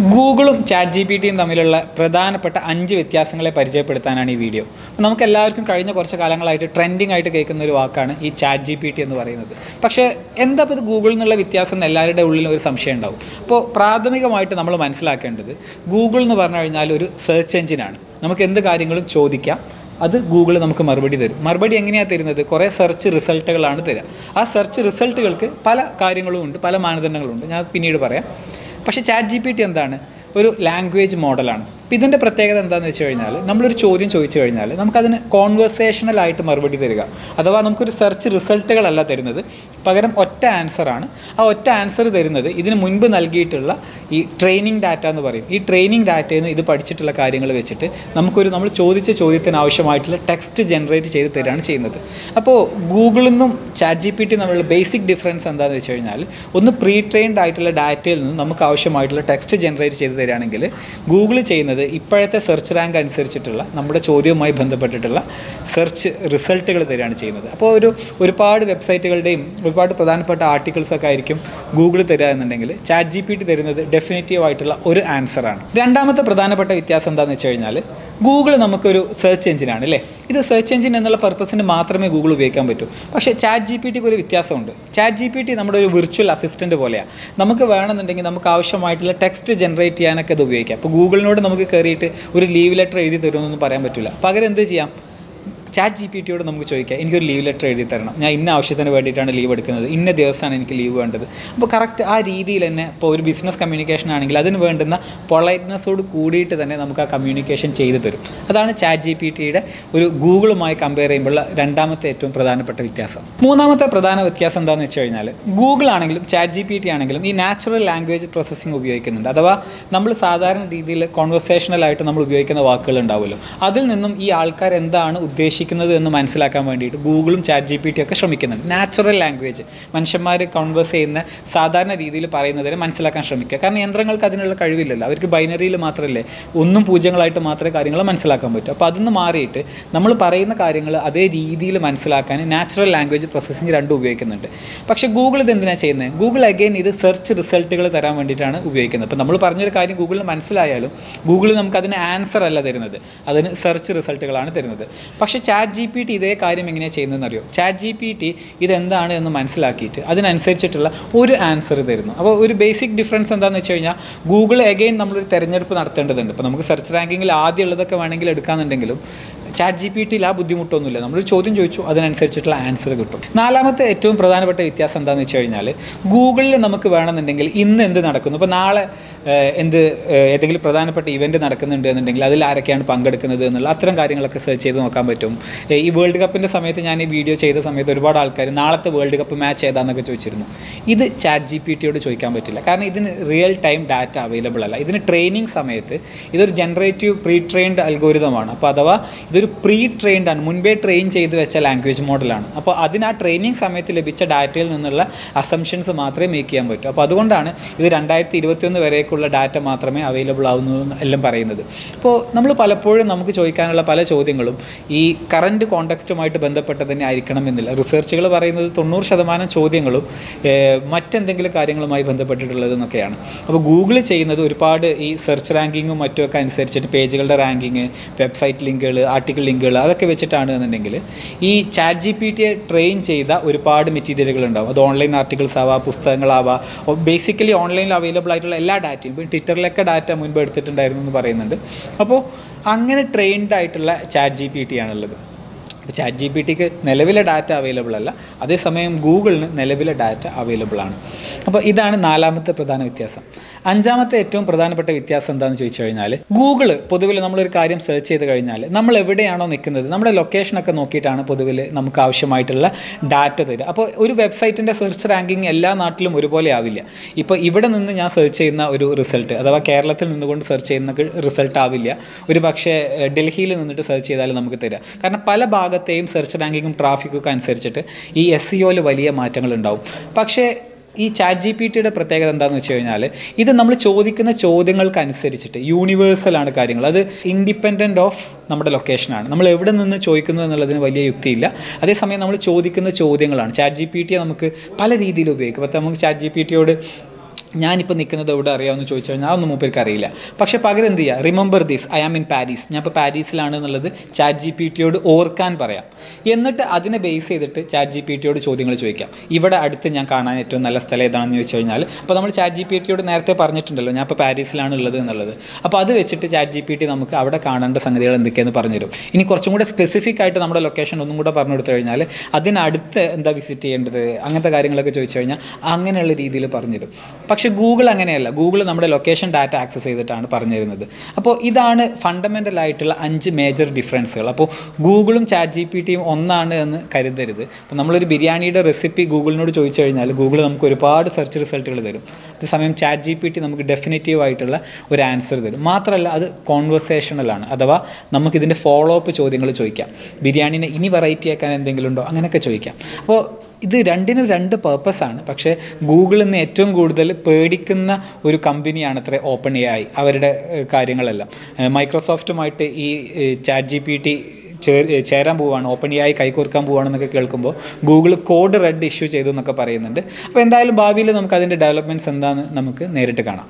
ഗൂഗിളും chat G P ടിയും തമ്മിലുള്ള പ്രധാനപ്പെട്ട അഞ്ച് വ്യത്യാസങ്ങളെ പരിചയപ്പെടുത്താനാണ് ഈ വീഡിയോ അപ്പോൾ നമുക്ക് എല്ലാവർക്കും കഴിഞ്ഞ കുറച്ച് കാലങ്ങളായിട്ട് ട്രെൻഡിങ് ആയിട്ട് കേൾക്കുന്ന ഒരു വാക്കാണ് ഈ ചാറ്റ് ജി പി ടി എന്ന് പറയുന്നത് പക്ഷേ എന്താ ഇപ്പോൾ ഇത് ഗൂഗിളിൽ നിന്നുള്ള വ്യത്യാസം എന്ന് എല്ലാവരുടെ ഉള്ളിലും ഒരു സംശയം ഉണ്ടാവും അപ്പോൾ പ്രാഥമികമായിട്ട് നമ്മൾ മനസ്സിലാക്കേണ്ടത് ഗൂഗിൾ എന്ന് പറഞ്ഞു കഴിഞ്ഞാൽ ഒരു സെർച്ച് എഞ്ചിനാണ് നമുക്ക് എന്ത് കാര്യങ്ങളും ചോദിക്കാം അത് ഗൂഗിൾ നമുക്ക് മറുപടി തരും മറുപടി എങ്ങനെയാണ് തരുന്നത് കുറേ സെർച്ച് റിസൾട്ടുകളാണ് തരിക ആ സെർച്ച് റിസൾട്ടുകൾക്ക് പല കാര്യങ്ങളും ഉണ്ട് പല മാനദണ്ഡങ്ങളും ഉണ്ട് ഞാൻ പിന്നീട് പറയാം പക്ഷേ ചാറ്റ് ജി പി ടി എന്താണ് ഒരു ലാംഗ്വേജ് മോഡലാണ് അപ്പോൾ ഇതിൻ്റെ പ്രത്യേകത എന്താണെന്ന് വെച്ച് കഴിഞ്ഞാൽ നമ്മളൊരു ചോദ്യം ചോദിച്ചു കഴിഞ്ഞാൽ നമുക്കതിന് കോൺവെർസേഷണലായിട്ട് മറുപടി തരിക അഥവാ നമുക്കൊരു സെർച്ച് റിസൾട്ടുകളല്ല തരുന്നത് പകരം ഒറ്റ ആൻസറാണ് ആ ഒറ്റ ആൻസർ തരുന്നത് ഇതിന് മുൻപ് നൽകിയിട്ടുള്ള ഈ ട്രെയിനിങ് ഡാറ്റ എന്ന് പറയും ഈ ട്രെയിനിങ് ഡാറ്റയിൽ നിന്ന് ഇത് പഠിച്ചിട്ടുള്ള കാര്യങ്ങൾ വെച്ചിട്ട് നമുക്കൊരു നമ്മൾ ചോദിച്ച ചോദ്യത്തിന് ആവശ്യമായിട്ടുള്ള ടെക്സ്റ്റ് ജനറേറ്റ് ചെയ്ത് തരികയാണ് ചെയ്യുന്നത് അപ്പോൾ ഗൂഗിളിൽ നിന്നും ചാറ്റ് ജി പി ടി തമ്മിലുള്ള ബേസിക് ഡിഫറൻസ് എന്താണെന്ന് വെച്ച് കഴിഞ്ഞാൽ ഒന്ന് പ്രീ ട്രെയിൻഡ് ആയിട്ടുള്ള ഡാറ്റയിൽ നിന്നും നമുക്ക് ആവശ്യമായിട്ടുള്ള ടെക്സ്റ്റ് ജനറേറ്റ് ചെയ്ത് തരികയാണെങ്കിൽ ഗൂഗിൾ ചെയ്യുന്നത് ഇപ്പോഴത്തെ സെർച്ച് റാങ്ക് അനുസരിച്ചിട്ടുള്ള നമ്മുടെ ചോദ്യവുമായി ബന്ധപ്പെട്ടിട്ടുള്ള സെർച്ച് റിസൾട്ടുകൾ തരികയാണ് ചെയ്യുന്നത് അപ്പോൾ ഒരു ഒരുപാട് വെബ്സൈറ്റുകളുടെയും ഒരുപാട് പ്രധാനപ്പെട്ട ആർട്ടിക്കിൾസ് ഒക്കെ ആയിരിക്കും ഗൂഗിൾ തരിക എന്നുണ്ടെങ്കിൽ ചാറ്റ് ജി പി ടി തരുന്നത് ഡെഫിനറ്റീവ് ആയിട്ടുള്ള ഒരു ആൻസറാണ് രണ്ടാമത്തെ പ്രധാനപ്പെട്ട വ്യത്യാസം എന്താണെന്ന് വെച്ച് കഴിഞ്ഞാൽ ഗൂഗിൾ നമുക്കൊരു സെർച്ച് എഞ്ചിനാണ് അല്ലേ ഇത് സെർച്ച് എഞ്ചിൻ എന്നുള്ള പർപ്പസിന് മാത്രമേ ഗൂഗിൾ ഉപയോഗിക്കാൻ പറ്റൂ പക്ഷേ ചാറ്റ് ജി പി ടിക്ക് ഒരു വ്യത്യാസമുണ്ട് ചാറ്റ് ജി പി ടി നമ്മുടെ ഒരു വിർച്വൽ അസിസ്റ്റൻറ്റ് പോലെയാണ് നമുക്ക് വേണമെന്നുണ്ടെങ്കിൽ നമുക്ക് ആവശ്യമായിട്ടുള്ള ടെക്സ്റ്റ് ജനറേറ്റ് ചെയ്യാനൊക്കെ ഇത് ഉപയോഗിക്കാം അപ്പോൾ ഗൂഗിളിനോട് നമുക്ക് കയറിയിട്ട് ഒരു ലീവ് ലെറ്റർ എഴുതി തരുമെന്നൊന്നും പറയാൻ പറ്റില്ല പകരം എന്ത് ചെയ്യാം ചാറ്റ് ജി പി ടിയോട് നമുക്ക് ചോദിക്കാം എനിക്കൊരു ലീവ് ലെറ്റർ എഴുതി തരണം ഞാൻ ഇന്ന ആവശ്യത്തിന് വേണ്ടിയിട്ടാണ് ലീവ് എടുക്കുന്നത് ഇന്ന ദിവസമാണ് എനിക്ക് ലീവ് വേണ്ടത് അപ്പോൾ കറക്റ്റ് ആ രീതിയിൽ തന്നെ ഇപ്പോൾ ഒരു ബിസിനസ് കമ്മ്യൂണിക്കേഷൻ ആണെങ്കിൽ അതിന് വേണ്ടുന്ന പൊളൈറ്റ്നെസ്സോട് കൂടിയിട്ട് തന്നെ നമുക്ക് ആ കമ്മ്യൂണിക്കേഷൻ ചെയ്തു തരും അതാണ് ചാറ്റ് ജി പി ടിയുടെ ഒരു ഗൂഗിളുമായി കമ്പയർ ചെയ്യുമ്പോഴുള്ള രണ്ടാമത്തെ ഏറ്റവും പ്രധാനപ്പെട്ട വ്യത്യാസം മൂന്നാമത്തെ പ്രധാന വ്യത്യാസം എന്താണെന്ന് വെച്ച് കഴിഞ്ഞാൽ ഗൂഗിൾ ആണെങ്കിലും ചാറ്റ് ജി പി ടി ആണെങ്കിലും ഈ നാച്ചുറൽ ലാംഗ്വേജ് പ്രോസസ്സിംഗ് ഉപയോഗിക്കുന്നുണ്ട് അഥവാ നമ്മൾ സാധാരണ രീതിയിൽ കോൺവെർസേഷണലായിട്ട് നമ്മൾ ഉപയോഗിക്കുന്ന വാക്കുകൾ ഉണ്ടാവുമല്ലോ അതിൽ നിന്നും ഈ ആൾക്കാർ എന്താണ് ഉദ്ദേശിക്കുന്നത് എന്ന് മനസ്സിലാക്കാൻ വേണ്ടിയിട്ട് ഗൂഗിളും ചാറ്റ് ജി പി ടി ഒക്കെ ശ്രമിക്കുന്നുണ്ട് നാച്ചുറൽ ലാംഗ്വേജ് മനുഷ്യന്മാർ കോൺവേഴ്സ് ചെയ്യുന്ന സാധാരണ രീതിയിൽ പറയുന്നതിനെ മനസ്സിലാക്കാൻ ശ്രമിക്കുക കാരണം യന്ത്രങ്ങൾക്ക് അതിനുള്ള കഴിവില്ലല്ലോ അവർക്ക് ബൈനറിയിൽ മാത്രമല്ലേ ഒന്നും പൂജ്യങ്ങളായിട്ട് മാത്രമേ കാര്യങ്ങൾ മനസ്സിലാക്കാൻ പറ്റൂ അപ്പോൾ അതിൽ നിന്ന് മാറിയിട്ട് നമ്മൾ പറയുന്ന കാര്യങ്ങൾ അതേ രീതിയിൽ മനസ്സിലാക്കാൻ നാച്ചുറൽ ലാംഗ്വേജ് പ്രോസസ്സിംഗ് രണ്ടും ഉപയോഗിക്കുന്നുണ്ട് പക്ഷേ ഗൂഗിൾ ഇത് എന്തിനാണ് ചെയ്യുന്നത് ഗൂഗിൾ അഗൈൻ ഇത് സെർച്ച് റിസൾട്ടുകൾ തരാൻ വേണ്ടിയിട്ടാണ് ഉപയോഗിക്കുന്നത് അപ്പോൾ നമ്മൾ പറഞ്ഞൊരു കാര്യം ഗൂഗിളിന് മനസ്സിലായാലും ഗൂഗിൾ നമുക്ക് അതിന് ആൻസർ അല്ല തരുന്നത് അതിന് സെർച്ച് റിസൾട്ടുകളാണ് തരുന്നത് പക്ഷേ ചാറ്റ് ജി പി ടി ഇതേ കാര്യം എങ്ങനെയാണ് ചെയ്യുന്നതെന്ന് അറിയോ ചാറ്റ് ജി പി ടി ഇതെന്താണ് എന്ന് മനസ്സിലാക്കിയിട്ട് അതിനനുസരിച്ചിട്ടുള്ള ഒരു ആൻസർ തരുന്നു അപ്പോൾ ഒരു ബേസിക് ഡിഫറൻസ് എന്താണെന്ന് വെച്ച് കഴിഞ്ഞാൽ ഗൂഗിൾ എഗെയിൻ നമ്മളൊരു തെരഞ്ഞെടുപ്പ് നടത്തേണ്ടതുണ്ട് ഇപ്പോൾ നമുക്ക് സെർച്ച് റാങ്കിങ്ങിൽ ആദ്യം ഉള്ളതൊക്കെ വേണമെങ്കിൽ എടുക്കാമെന്നുണ്ടെങ്കിലും ചാറ്റ് ജി പി ടിയിൽ ആ ബുദ്ധിമുട്ടൊന്നുമില്ല നമ്മളൊരു ചോദ്യം ചോദിച്ചു അതിനനുസരിച്ചിട്ടുള്ള ആൻസർ കിട്ടും നാലാമത്തെ ഏറ്റവും പ്രധാനപ്പെട്ട വ്യത്യാസം എന്താണെന്ന് വെച്ച് കഴിഞ്ഞാൽ ഗൂഗിളിൽ നമുക്ക് വേണമെന്നുണ്ടെങ്കിൽ ഇന്ന് എന്ത് നടക്കുന്നു ഇപ്പോൾ നാളെ ഏഹ്, എന്ത് ഏഹ്, ഏതെങ്കിലും പ്രധാനപ്പെട്ട ഇവൻറ്റ് നടക്കുന്നുണ്ട് എന്നുണ്ടെങ്കിൽ അതിൽ ആരൊക്കെയാണ് പങ്കെടുക്കുന്നത് എന്നുള്ള അത്തരം കാര്യങ്ങളൊക്കെ സെർച്ച് ചെയ്ത് നോക്കാൻ പറ്റും ഏഹ്, ഈ വേൾഡ് കപ്പിൻ്റെ സമയത്ത് ഞാൻ ഈ വീഡിയോ ചെയ്ത സമയത്ത് ഒരുപാട് ആൾക്കാർ നാളത്തെ വേൾഡ് കപ്പ് മാച്ച് ഏതാണെന്നൊക്കെ ചോദിച്ചിരുന്നു ഇത് ചാറ്റ് ജി പി ടിയോട് ചോദിക്കാൻ പറ്റില്ല കാരണം ഇതിന് റിയൽ ടൈം ഡാറ്റ അവൈലബിൾ അല്ല ഇതിന് ട്രെയിനിങ് സമയത്ത് ഇതൊരു ജനറേറ്റീവ് പ്രീ ട്രെയിൻഡ് അൽഗോരിതമാണ് അപ്പോൾ അഥവാ ഇതൊരു പ്രീ ട്രെയിൻഡ് ആണ് മുൻപേ ട്രെയിൻ ചെയ്ത് വെച്ച ലാംഗ്വേജ് മോഡലാണ് അപ്പോൾ അതിന് ആ ട്രെയിനിങ് സമയത്ത് ലഭിച്ച ഡാറ്റയിൽ നിന്നുള്ള അസംഷൻസ് മാത്രമേ മേക്ക് ചെയ്യാൻ പറ്റൂ അപ്പോൾ അതുകൊണ്ടാണ് ഇത് രണ്ടായിരത്തി ഇരുപത്തിയൊന്ന് വരേക്കുള്ള ഡാറ്റ മാത്രമേ അവൈലബിൾ ആവുന്നു എന്ന് എല്ലാം പറയുന്നത് അപ്പോൾ നമ്മൾ പലപ്പോഴും നമുക്ക് ചോദിക്കാനുള്ള പല ചോദ്യങ്ങളും ഈ കറൻറ്റ് കോണ്ടെക്സ്റ്റുമായിട്ട് ബന്ധപ്പെട്ട് തന്നെ ആയിരിക്കണം എന്നില്ല റിസർച്ചുകൾ പറയുന്നത് തൊണ്ണൂറ് ശതമാനം ചോദ്യങ്ങളും ഏഹ്, മറ്റെന്തെങ്കിലും കാര്യങ്ങളുമായി ബന്ധപ്പെട്ടിട്ടുള്ളതെന്നൊക്കെയാണ് അപ്പോൾ ഗൂഗിൾ ചെയ്യുന്നത് ഒരുപാട് ഈ സെർച്ച് റാങ്കിങ്ങും മറ്റുമൊക്കെ അനുസരിച്ചിട്ട് പേജുകളുടെ റാങ്കിങ് വെബ്സൈറ്റ് ലിങ്കുകൾ ആർട്ടിക്കിൾ ലിങ്കുകൾ അതൊക്കെ വെച്ചിട്ടാണ് എന്നുണ്ടെങ്കിൽ ഈ ചാറ്റ് ജി പി ടിയെ ട്രെയിൻ ചെയ്ത ഒരുപാട് മെറ്റീരിയലുകൾ ഉണ്ടാവും അത് ഓൺലൈൻ ആർട്ടിക്കിൾസ് ആവാം പുസ്തകങ്ങളാവാം ബേസിക്കലി ഓൺലൈനിൽ അവൈലബിൾ ആയിട്ടുള്ള എല്ലാ ഡാറ്റയും ഇപ്പം ട്വിറ്ററിലൊക്കെ ഡാറ്റ മുൻപ് എടുത്തിട്ടുണ്ടായിരുന്നു എന്ന് പറയുന്നുണ്ട് അപ്പോൾ അങ്ങനെ ട്രെയിൻഡ് ആയിട്ടുള്ള ചാറ്റ് ജി പി ടി ആണുള്ളത് ഇപ്പോൾ ചാറ്റ് ജി പി ടിക്ക് നിലവിലെ ഡാറ്റ അവൈലബിൾ അല്ല അതേസമയം ഗൂഗിളിന് നിലവിലെ ഡാറ്റ അവൈലബിൾ ആണ് അപ്പോൾ ഇതാണ് നാലാമത്തെ പ്രധാന വ്യത്യാസം അഞ്ചാമത്തെ ഏറ്റവും പ്രധാനപ്പെട്ട വ്യത്യാസം എന്താണെന്ന് ചോദിച്ചു കഴിഞ്ഞാൽ ഗൂഗിൾ പൊതുവിൽ നമ്മളൊരു കാര്യം സെർച്ച് ചെയ്ത് കഴിഞ്ഞാൽ നമ്മൾ എവിടെയാണോ നിൽക്കുന്നത് നമ്മുടെ ലൊക്കേഷനൊക്കെ നോക്കിയിട്ടാണ് പൊതുവിൽ നമുക്ക് ആവശ്യമായിട്ടുള്ള ഡാറ്റ തരിക അപ്പോൾ ഒരു വെബ്സൈറ്റിൻ്റെ സെർച്ച് റാങ്കിങ് എല്ലാ നാട്ടിലും ഒരുപോലെ ആവില്ല ഇപ്പോൾ ഇവിടെ നിന്ന് ഞാൻ സെർച്ച് ചെയ്യുന്ന ഒരു റിസൾട്ട് അഥവാ കേരളത്തിൽ നിന്നുകൊണ്ട് സെർച്ച് ചെയ്യുന്ന റിസൾട്ട് ആവില്ല ഒരു പക്ഷേ ഏഹ്, ഡൽഹിയിൽ നിന്നിട്ട് സെർച്ച് ചെയ്താൽ നമുക്ക് തരിക കാരണം പല ഭാഗത്തെയും സെർച്ച് റാങ്കിങ്ങും ട്രാഫിക്കും ഒക്കെ അനുസരിച്ചിട്ട് ഈ എസ് സിഒയിൽ വലിയ മാറ്റങ്ങൾ ഉണ്ടാവും പക്ഷേ ഈ ചാറ്റ് ജി പി ടിയുടെ പ്രത്യേകത എന്താണെന്ന് വെച്ച് കഴിഞ്ഞാൽ ഇത് നമ്മൾ ചോദിക്കുന്ന ചോദ്യങ്ങൾക്ക് അനുസരിച്ചിട്ട് യൂണിവേഴ്സലാണ് കാര്യങ്ങൾ അത് ഇൻഡിപെൻഡൻറ്റ് ഓഫ് നമ്മുടെ ലൊക്കേഷനാണ് നമ്മൾ എവിടെ നിന്ന് ചോദിക്കുന്നു എന്നുള്ളതിന് വലിയ യുക്തിയില്ല അതേസമയം നമ്മൾ ചോദിക്കുന്ന ചോദ്യങ്ങളാണ് ചാറ്റ് ജി പി ടിയെ നമുക്ക് പല രീതിയിൽ ഉപയോഗിക്കും അപ്പോൾ നമുക്ക് ചാറ്റ് ജി പി ടിയോട് ഞാനിപ്പോൾ നിൽക്കുന്നത് എവിടെ അറിയാമെന്ന് ചോദിച്ചു കഴിഞ്ഞാൽ അതൊന്നും മൂപ്പർക്ക് അറിയില്ല പക്ഷേ പകരം എന്ത് ചെയ്യുക remember this I am in Paris ഞാൻ ഇപ്പോൾ പാരീസിലാണ് എന്നുള്ളത് ചാറ്റ് ജി പി ടിയോട് ഓർക്കാൻ പറയാം എന്നിട്ട് അതിനെ ബേസ് ചെയ്തിട്ട് ചാറ്റ് ജി പി ടിയോട് ചോദ്യങ്ങൾ ചോദിക്കാം ഇവിടെ അടുത്ത് ഞാൻ കാണാൻ ഏറ്റവും നല്ല സ്ഥലം ഏതാണെന്ന് ചോദിച്ചു കഴിഞ്ഞാൽ അപ്പോൾ നമ്മൾ ചാറ്റ് ജി പി ടിയോട് നേരത്തെ പറഞ്ഞിട്ടുണ്ടല്ലോ ഞാൻ ഇപ്പോൾ പാരീസിലാണ് ഉള്ളത് എന്നുള്ളത് അപ്പോൾ അത് വെച്ചിട്ട് ചാറ്റ് ജി പി ടി നമുക്ക് അവിടെ കാണേണ്ട സംഗതികൾ എന്തൊക്കെയെന്ന് പറഞ്ഞുതരും ഇനി കുറച്ചും കൂടെ സ്പെസിഫിക് ആയിട്ട് നമ്മുടെ ലൊക്കേഷൻ ഒന്നും കൂടെ പറഞ്ഞു കൊടുത്തു കഴിഞ്ഞാൽ അതിനടുത്ത് എന്താ വിസിറ്റ് ചെയ്യേണ്ടത് അങ്ങനത്തെ കാര്യങ്ങളൊക്കെ ചോദിച്ചു കഴിഞ്ഞാൽ അങ്ങനെയുള്ള രീതിയിൽ പറഞ്ഞുതരും പക്ഷേ ഗൂഗിൾ അങ്ങനെയല്ല ഗൂഗിൾ നമ്മുടെ ലൊക്കേഷൻ ഡാറ്റ ആക്സസ് ചെയ്തിട്ടാണ് പറഞ്ഞു തരുന്നത് അപ്പോൾ ഇതാണ് ഫണ്ടമെൻ്റൽ ആയിട്ടുള്ള അഞ്ച് മേജർ ഡിഫറൻസുകൾ അപ്പോൾ ഗൂഗിളും ചാറ്റ് ജി പി ടിയും ഒന്നാണ് എന്ന് കരുതരുത് അപ്പോൾ നമ്മളൊരു ബിരിയാണിയുടെ റെസിപ്പി ഗൂഗിളിനോട് ചോദിച്ചു കഴിഞ്ഞാൽ ഗൂഗിൾ നമുക്ക് ഒരുപാട് സെർച്ച് റിസൾട്ടുകൾ തരും അതേസമയം ചാറ്റ് ജി പി ടി നമുക്ക് ഡെഫിനറ്റീവ് ആയിട്ടുള്ള ഒരു ആൻസർ തരും മാത്രമല്ല അത് കോൺവെർസേഷണലാണ് അഥവാ നമുക്കിതിൻ്റെ ഫോളോ അപ്പ് ചോദ്യങ്ങൾ ചോദിക്കാം ബിരിയാണിനെ ഇനി വെറൈറ്റി ആക്കാൻ എന്തെങ്കിലും ഉണ്ടോ അങ്ങനെയൊക്കെ ചോദിക്കാം അപ്പോൾ ഇത് രണ്ടിനും രണ്ട് പേർപ്പസാണ് പക്ഷേ ഗൂഗിളിൽ നിന്ന് ഏറ്റവും കൂടുതൽ പേടിക്കുന്ന ഒരു കമ്പനിയാണ് അത്ര ഓപ്പൺ എ ഐ അവരുടെ ഏഹ്, കാര്യങ്ങളെല്ലാം ഏഹ്, മൈക്രോസോഫ്റ്റുമായിട്ട് ഈ ചാറ്റ് ജി പി ടി ചേരാൻ പോവുകയാണ് ഓപ്പൺ എ ഐ കൈകോർക്കാൻ പോവുകയാണെന്നൊക്കെ കേൾക്കുമ്പോൾ ഗൂഗിൾ കോഡ് റെഡ് ഇഷ്യൂ ചെയ്തു എന്നൊക്കെ പറയുന്നുണ്ട് അപ്പോൾ എന്തായാലും ഭാവിയിൽ നമുക്ക് അതിൻ്റെ ഡെവലപ്മെൻറ്റ്സ് എന്താണെന്ന് നമുക്ക് നേരിട്ട് കാണാം